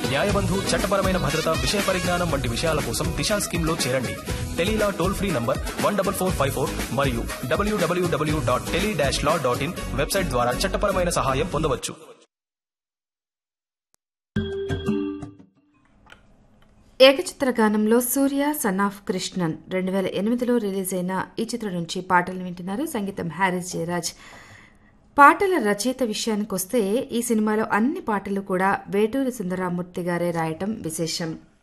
న్యాయబంధు చట్టపరమైన భద్రత విషయ పరిజ్ఞానం వంటి విషయాల కోసం దిశా స్కీమ్ లో చేరండి tele law toll free number one double four five four మరియు W W W dot tele dash law dot in website ద్వారా చట్టపరమైన సహాయం పొందవచ్చు ఏకచిత్ర గానంలో సూర్య సన్ ఆఫ్ కృష్ణన్ రెండు వేల ఎనిమిదిలో రిలీజ్ అయిన ఈ చిత్రం నుంచి పాటలు వింటున్నారు సంగీతం హ్యారిస్ జయరాజ్ పాటల రచయిత విషయానికొస్తే ఈ సినిమాలో అన్ని పాటలు కూడా వేటూరి సుందరామూర్తి గారే రాయటం విశేషం